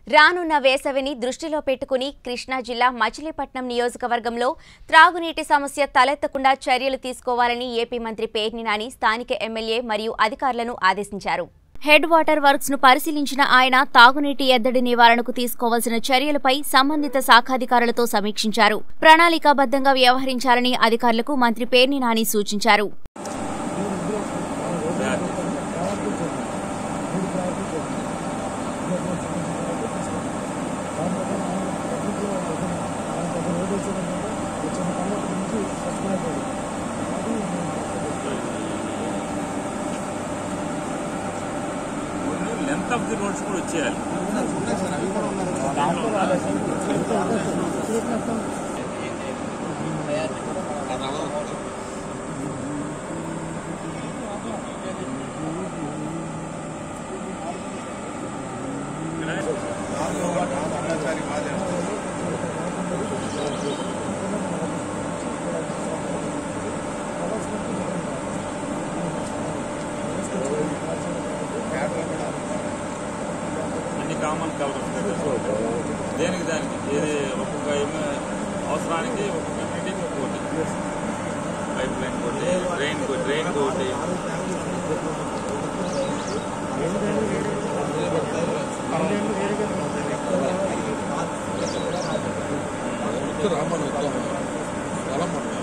రానున్న వేసవిని దృష్టిలో పెట్టుకుని కృష్ణా జిల్లా మచిలీపట్నం నియోజకవర్గంలో త్రాగునీటి సమస్య తలెత్తకుండా చర్యలు తీసుకోవాలని ఏపీ మంత్రి పేర్ని నాని స్థానిక ఎమ్మెల్యే మరియు అధికారులను ఆదేశించారు హెడ్ వాటర్ వర్క్స్ ను పరిశీలించిన ఆయన తాగునీటి ఎద్దడి నివారణకు తీసుకోవాల్సిన చర్యలపై సంబంధిత శాఖాధికారులతో సమీక్షించారు ప్రణాళికాబద్ధంగా వ్యవహరించాలని అధికారులకు మంత్రి పేర్ని నాని సూచించారు లెంత్ ఆఫ్ ది రోడ్స్ కూడా వచ్చేయాలి అన్ని కామన్ కలర్స్ దేనికి దానికి ఏది ఒక్కొక్క ఏమో అవసరానికి ఒక్కొక్క మీటింగ్ ఒక్కొక్కటి పైప్ లైన్ కొట్టి డ్రైన్ డ్రైన్ ఒకటి రామని వద్దాం